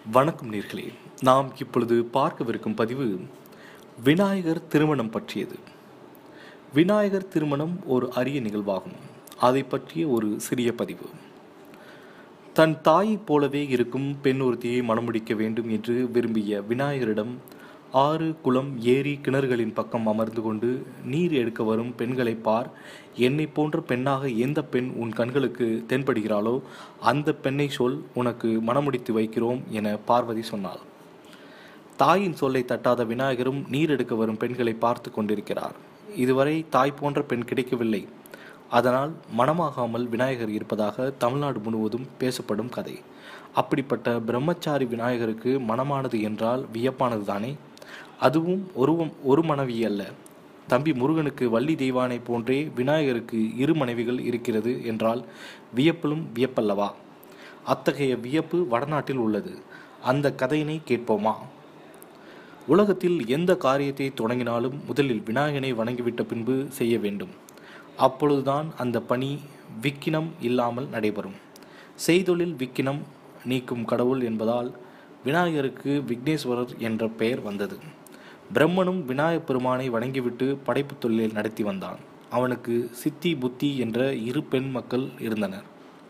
வணக்கம் நேர்களே நாம் இப்பொழுது பார்க்கவிருக்கும் பதிவு விநாயகர் திருமணம் பற்றியது விநாயகர் திருமணம் ஒரு அரிய நிகழ்வாகும் அதை பற்றிய ஒரு சிறிய பதிவு தன் தாயைப் போலவே இருக்கும் பெண் ஒருத்தியை மணமுடிக்க வேண்டும் என்று விரும்பிய விநாயகரிடம் ஆறு குளம் ஏரி கிணறுகளின் பக்கம் அமர்ந்து கொண்டு நீர் எடுக்க வரும் பெண்களை பார் என்னை போன்ற பெண்ணாக எந்த பெண் உன் கண்களுக்கு தென்படுகிறாளோ அந்த பெண்ணை சொல் உனக்கு மணமுடித்து வைக்கிறோம் என பார்வதி சொன்னாள் தாயின் சொல்லை தட்டாத விநாயகரும் நீர் எடுக்க வரும் பெண்களை பார்த்து கொண்டிருக்கிறார் இதுவரை தாய் போன்ற பெண் கிடைக்கவில்லை அதனால் மனமாகாமல் விநாயகர் இருப்பதாக தமிழ்நாடு முழுவதும் பேசப்படும் கதை அப்படிப்பட்ட பிரம்மச்சாரி விநாயகருக்கு மனமானது என்றால் வியப்பானது தானே அதுவும் ஒரு ஒரு மனைவி அல்ல தம்பி முருகனுக்கு வள்ளி தெய்வானை போன்றே விநாயகருக்கு இரு மனைவிகள் இருக்கிறது என்றால் வியப்பிலும் வியப்பல்லவா அத்தகைய வியப்பு வடநாட்டில் உள்ளது அந்த கதையினை கேட்போமா உலகத்தில் எந்த காரியத்தை தொடங்கினாலும் முதலில் விநாயகனை வணங்கிவிட்ட பின்பு செய்ய வேண்டும் அப்பொழுதுதான் அந்த பணி விக்கினம் இல்லாமல் நடைபெறும் செய்தொழில் விக்கினம் நீக்கும் கடவுள் என்பதால் விநாயகருக்கு விக்னேஸ்வரர் என்ற பெயர் வந்தது பிரம்மனும் விநாயகப் பெருமானை வணங்கிவிட்டு படைப்பு தொழிலை நடத்தி வந்தான் அவனுக்கு சித்தி புத்தி என்ற இரு பெண் மக்கள் இருந்தனர்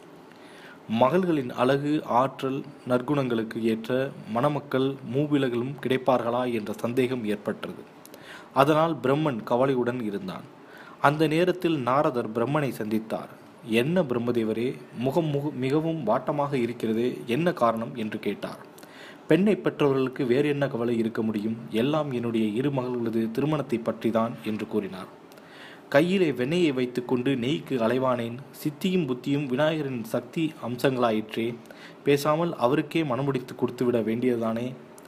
மகள்களின் அழகு ஆற்றல் நற்குணங்களுக்கு ஏற்ற மணமக்கள் மூவிலகளும் கிடைப்பார்களா என்ற சந்தேகம் ஏற்பட்டது அதனால் பிரம்மன் கவலையுடன் இருந்தான் அந்த நேரத்தில் நாரதர் பிரம்மனை சந்தித்தார் என்ன பிரம்மதேவரே முகம் முக மிகவும் வாட்டமாக இருக்கிறதே என்ன காரணம் என்று கேட்டார் பெண்ணை பெற்றவர்களுக்கு வேறு என்ன கவலை இருக்க முடியும் எல்லாம் என்னுடைய இரு மகள்களது திருமணத்தை பற்றிதான் என்று கூறினார் கையிலே வெண்ணெயை வைத்துக்கொண்டு நெய்க்கு அலைவானேன் சித்தியும் புத்தியும் விநாயகரின் சக்தி அம்சங்களாயிற்றே பேசாமல் அவருக்கே மனமுடித்து கொடுத்துவிட வேண்டியதுதானே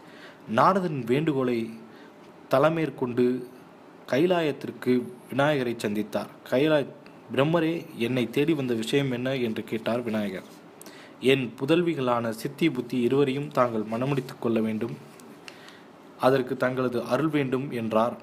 நாரதன் வேண்டுகோளை தலைமேற்கொண்டு கைலாயத்திற்கு விநாயகரை சந்தித்தார் கைலாய் பிரம்மரே என்னை தேடி வந்த விஷயம் என்ன என்று கேட்டார் விநாயகர் என் புதல்விகளான சித்தி புத்தி இருவரையும் தாங்கள் மனமுடித்துக் கொள்ள வேண்டும் அதற்கு தங்களது அருள் வேண்டும் என்றார்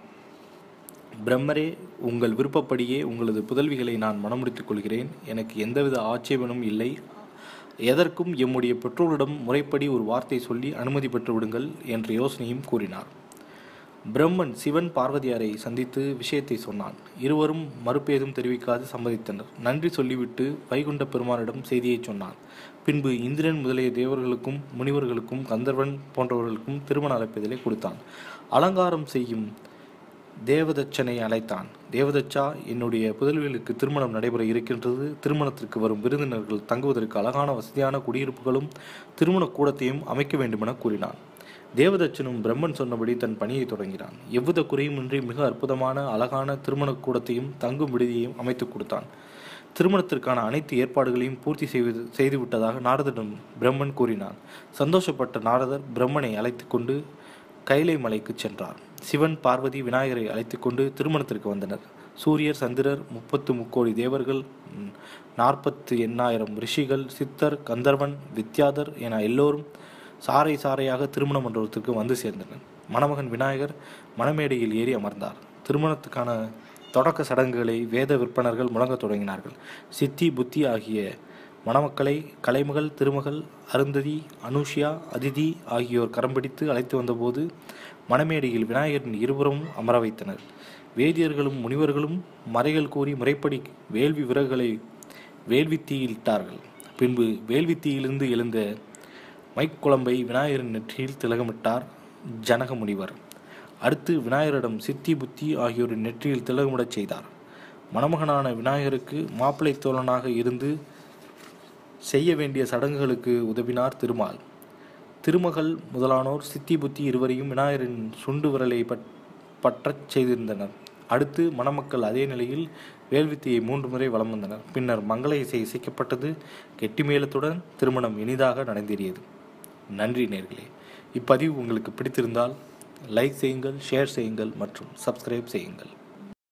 பிரம்மரே உங்கள் விருப்பப்படியே உங்களது புதல்விகளை நான் மனமுடித்துக் கொள்கிறேன் எனக்கு எந்தவித ஆட்சேபனும் இல்லை எதற்கும் எம்முடைய பெற்றோரிடம் முறைப்படி ஒரு வார்த்தை சொல்லி அனுமதி பெற்று விடுங்கள் என்ற யோசனையும் கூறினார் பிரம்மன் சிவன் பார்வதியாரை சந்தித்து விஷயத்தை சொன்னான் இருவரும் மறுப்பேதும் தெரிவிக்காது சம்மதித்தனர் நன்றி சொல்லிவிட்டு வைகுண்ட பெருமானிடம் செய்தியை சொன்னான் பின்பு இந்திரன் முதலிய தேவர்களுக்கும் முனிவர்களுக்கும் கந்தர்வன் போன்றவர்களுக்கும் திருமண அழைப்பதிலே கொடுத்தான் அலங்காரம் செய்யும் தேவதச்சனை அழைத்தான் தேவதச்சா என்னுடைய புதல்விகளுக்கு திருமணம் நடைபெற இருக்கின்றது திருமணத்திற்கு வரும் விருந்தினர்கள் தங்குவதற்கு அழகான வசதியான குடியிருப்புகளும் திருமண கூடத்தையும் அமைக்க வேண்டுமென கூறினான் தேவதச்சனும் பிரம்மன் சொன்னபடி தன் பணியை தொடங்கினான் எவ்வித குறையுமின்றி மிக அற்புதமான அழகான திருமண கூடத்தையும் தங்கும் விடுதியையும் அமைத்து கொடுத்தான் திருமணத்திற்கான அனைத்து ஏற்பாடுகளையும் பூர்த்தி செய்வது செய்துவிட்டதாக நாரதரிடம் பிரம்மன் கூறினான் சந்தோஷப்பட்ட நாரதர் பிரம்மனை அழைத்து கொண்டு கைலை மலைக்கு சென்றார் சிவன் பார்வதி விநாயகரை அழைத்து கொண்டு திருமணத்திற்கு வந்தனர் சூரியர் சந்திரர் முப்பத்து முக்கோடி தேவர்கள் நாற்பத்து எண்ணாயிரம் ரிஷிகள் சித்தர் கந்தர்வன் வித்யாதர் என எல்லோரும் சாறை சாறையாக திருமண மண்டபத்திற்கு வந்து சேர்ந்தனர் மணமகன் விநாயகர் மணமேடையில் ஏறி அமர்ந்தார் திருமணத்துக்கான தொடக்க சடங்குகளை வேத விற்பனர்கள் முழங்கத் தொடங்கினார்கள் சித்தி புத்தி ஆகிய மணமக்களை கலைமகள் திருமகள் அருந்ததி அனுஷியா அதிதி ஆகியோர் கரம் பிடித்து அழைத்து வந்தபோது மணமேடையில் விநாயகரின் இருபுறமும் அமர வைத்தனர் வேதியர்களும் முனிவர்களும் மறைகள் கூறி முறைப்படி வேள்வி விறகுகளை வேள்வித்தீயிலிட்டார்கள் பின்பு வேள்வித்தீயிலிருந்து எழுந்த மைக்குழம்பை விநாயகரின் நெற்றியில் திலகமிட்டார் ஜனக முனிவர் அடுத்து விநாயகரிடம் சித்தி புத்தி ஆகியோரின் நெற்றியில் திலகமிடச் செய்தார் மணமகனான விநாயகருக்கு மாப்பிள்ளை தோழனாக இருந்து செய்ய வேண்டிய சடங்குகளுக்கு உதவினார் திருமால் திருமகள் முதலானோர் சித்தி புத்தி இருவரையும் விநாயகரின் சுண்டு விரலை பட் பற்றச் செய்திருந்தனர் அடுத்து மணமக்கள் அதே நிலையில் வேள்வித்தியை மூன்று முறை வலம் வந்தனர் பின்னர் மங்கள இசை இசைக்கப்பட்டது கெட்டிமேளத்துடன் திருமணம் இனிதாக நடந்தேறியது நன்றி நேர்களே இப்பதிவு உங்களுக்கு பிடித்திருந்தால் லைக் செய்யுங்கள் ஷேர் செய்யுங்கள் மற்றும் சப்ஸ்கிரைப் செய்யுங்கள்